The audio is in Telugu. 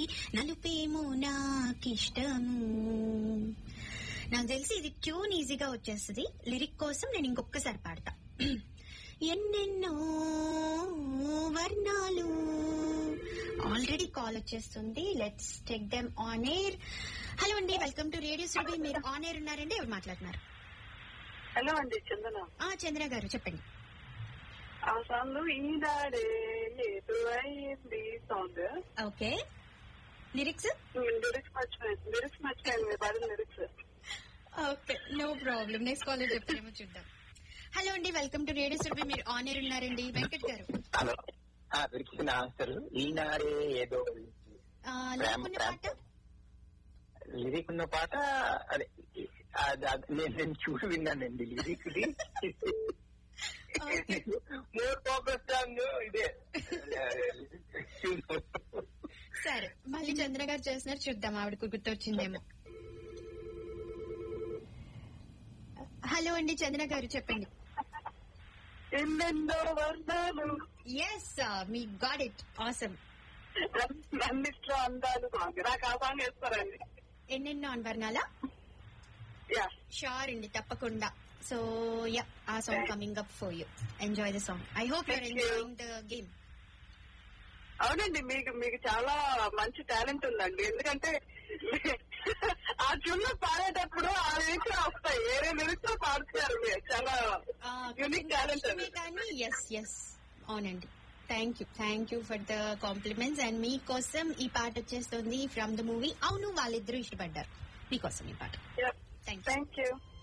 నలుపేమో నాకిష్టము నాకు తెలిసి ఇది ట్యూన్ ఈజీగా వచ్చేస్తుంది లిరిక్ కోసం నేను ఇంకొకసారి పాడతా ఎన్నెన్నో వర్ణాలు ఆల్రెడీ కాల్ వచ్చేస్తుంది let's take them on air hello అండి వెల్కమ్ టు రేడియో సురభి మీరు ఆన్ ఎయిర్ ఉన్నారండి ఎవరు మాట్లాడుతున్నారు హలో అండి చందన ఆ చంద్ర గారు చెప్పండి ఆ సాంగ్ ఈనాడే ఏదో అయింది సాంగ్ ఓకే లిరిక్స్ లిరిక్స్ మర్చిపోయింది లిరిక్స్ మర్చిపోయింది మీరు పాడిన lyrics okay no problem next call చెప్తారేమో చూద్దాం హలో అండి వెల్కమ్ టు రేడియో సురభి మీరు ఆన్ ఎయిర్ ఉన్నారండి వెంకట్ గారు హలో ఆ, దొరికింది ఆన్సర్ ఈనాడే ఏదో ఆ, ప్రేమ, లేకున్న ప్రేమ. పాట లిరిక్ ఉన్న పాట అదే అది- అది నేను నేను చూసి విన్నానండి lyric Okay. More focus song ఇదే సరే మళ్ళీ చంద్ర గారు చేస్తున్నారు చూద్దాం ఆవిడకు గుర్తొచ్చిందేమో హలో అండి చంద్ర గారు చెప్పండి ఎన్నెన్నో వర్ణాలు ఎస్ మీ గాడ్ ఇట్ ఆసమ్ అన్నిట్లో అందాలు సాంగ్ నాకు ఆ సాంగ్ వేస్తారండి ఎన్నెన్నో అన్వర్ణాలా యా షూర్ అండి తప్పకుండా so ya a song coming up for you enjoy the song I hope your Thank you. Enjoying the game అవునండి మీకు మీకు చాలా మంచి టాలెంట్ ఉందండి ఎందుకంటే ఆ చున్న పాడేటప్పుడు ఆ లిరిక్స్ వస్తాయి వేరే లిరిక్స్ పాడుతున్నారు మీరు చాలా యూనిక్ టాలెంట్ అది కానీ ఎస్ ఎస్ అవునండి thank you thank you for the compliments and మీకోసం ఈ పాట వచ్చేస్తుంది ఫ్రమ్ ద మూవీ అవును వాళ్ళిద్దరూ ఇష్టపడ్డారు మీకోసం ఈ పాట థ్యాంక్ యూ థ్యాంక్ యూ